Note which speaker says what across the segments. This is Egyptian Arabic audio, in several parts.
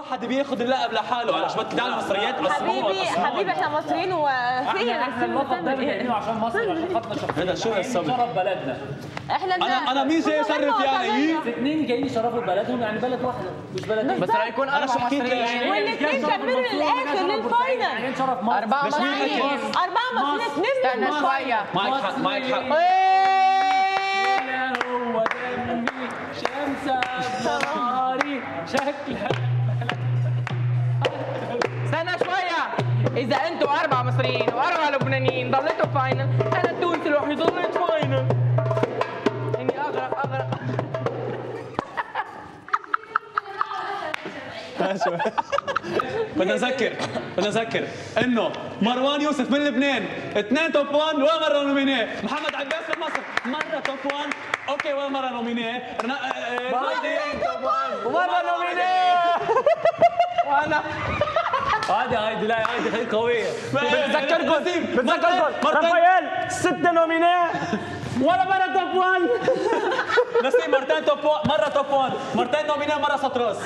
Speaker 1: واحد بياخذ اللقب لحاله على شو بدك تعمل مصريات
Speaker 2: حبيبي حبيبي احنا مصريين وفين
Speaker 3: احنا اللقب ده جايبينه عشان مصر عشان خاطر شرف
Speaker 1: هذا شو هالصبر؟
Speaker 3: شرف بلدنا
Speaker 2: احنا
Speaker 1: انا انا مين جاي يشرف يعني؟
Speaker 3: الاثنين جايين يشرفوا بلدهم يعني بلد واحده مش بلدين
Speaker 4: بس رح يكون
Speaker 1: أنا
Speaker 4: اربع
Speaker 1: شو حكيت
Speaker 4: مصريين
Speaker 2: والاثنين كملوا للاخر للفاينل
Speaker 3: يعني شرف مصر
Speaker 4: اربعه
Speaker 1: بس مين
Speaker 4: مصريين
Speaker 1: حكي؟
Speaker 2: أربعة مصريين
Speaker 4: استنى
Speaker 2: نزلوا
Speaker 4: شويه
Speaker 1: معك حق معك حق
Speaker 3: هو دمي شمسة نهاري شكلها
Speaker 4: استنى شويه اذا انتوا اربع مصريين واربع لبنانيين ضليتوا فاينل انا التونسي لوحدي ضليت فاينل اني اغرق اغرق
Speaker 1: بدنا نذكر بدنا نذكر انه مروان يوسف من لبنان اثنين توب 1 ومره نومينيه محمد عباس من مصر مره توب 1 اوكي ولا مره نومينيه رنا
Speaker 4: ومره نومينيه وانا
Speaker 3: عادي عادي لا عادي خليك قوية
Speaker 4: بتذكركم بتذكركم
Speaker 3: رافائيل ستة نومينيه ولا مرة توب 1
Speaker 1: نسيم مرتين توب 1 مره توب 1 مرتين نومينيه مره صوت راس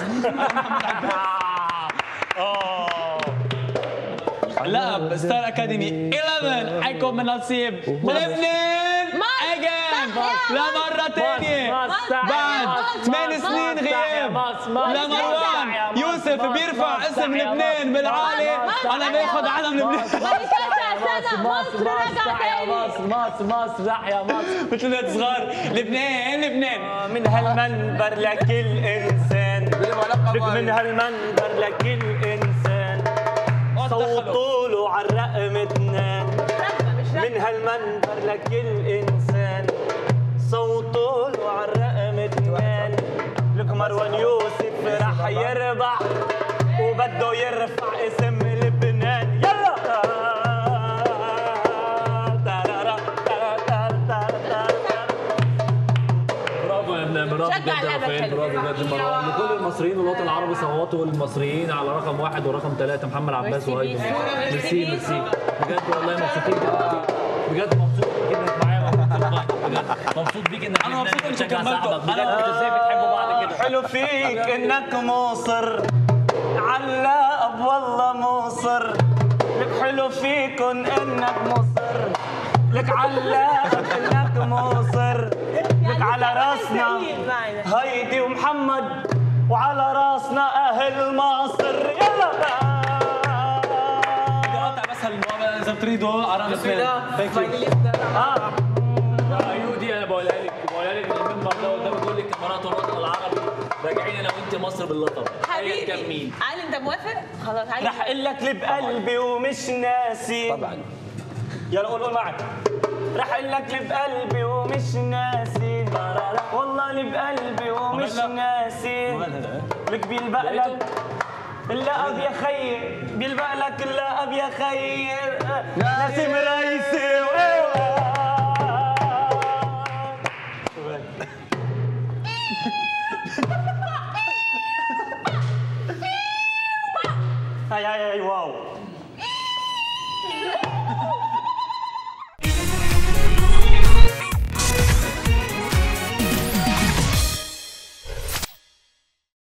Speaker 1: لقب ستار اكاديمي 11 حيكون من نصيب لبنان اجين لمره ثانيه بعد ثمان سنين غياب لمروان يوسف بيرفع اسم لبنان بالعالي انا باخذ علم لبنان
Speaker 2: بعد تسع سنة مصر رجع تاني
Speaker 3: مصر مصر مصر راح يا مصر
Speaker 1: مثل ولاد صغار لبنان لبنان
Speaker 5: من هالمنبر لكل انسان لك من هالمنبر لكل انسان صوتوا له على الرقم اثنين من هالمنبر لكل انسان صوتوا له على الرقم اثنين لك مروان يوسف رح يربح وبده يرفع اسم لبنان يلا تارارا، تارارا، تارارا، تارارا.
Speaker 3: برافو يا ابن برافو
Speaker 2: شجع
Speaker 3: بجد يا
Speaker 2: اللعبة
Speaker 3: رافائيل
Speaker 2: الحلوة.
Speaker 3: برافو بجد مروان لكل المصريين والوطن العربي صوتوا المصريين على رقم واحد ورقم ثلاثة محمد عباس
Speaker 2: ميرسي
Speaker 3: وهيدا
Speaker 2: بيك.
Speaker 3: ميرسي ميرسي بجد والله مبسوطين جدا بجد مبسوط بيك انك معايا بجد مبسوط بيك انك
Speaker 1: أنا مبسوط إنكم
Speaker 3: بتشجع
Speaker 1: كملتوا.
Speaker 3: صاحبك بجد
Speaker 1: أنا-
Speaker 3: انتوا ازاي بتحبوا بعض كده
Speaker 5: حلو فيك انك مصر علاقب والله مصر لك حلو فيكن انك مصر لك علاقب انك مصر لك على راسنا هيدي ومحمد وعلى راسنا اهل مصر يلا
Speaker 1: بدي اقطع بس هالمقابله اذا بتريدوا على لبنان ثانك يو
Speaker 5: آه.
Speaker 3: ايودي انا بقولها لك بقولها لك من المنبر ده قدام بقول لك امارات الوطن العربي راجعين انا وانت مصر باللقب ايا كان
Speaker 2: حبيبي
Speaker 3: مين
Speaker 2: علي انت موافق؟ خلاص علي
Speaker 5: رح اقول لك اللي بقلبي ومش ناسي طبعا يلا قول قول معك رح اقول لك اللي بقلبي ومش ناسي والله اللي بقلبي ومش ناسي لك بيلبق لك اللقب يا خيي بيلبق لك اللقب يا خيي نسيم رئيسي هاي هاي هاي واو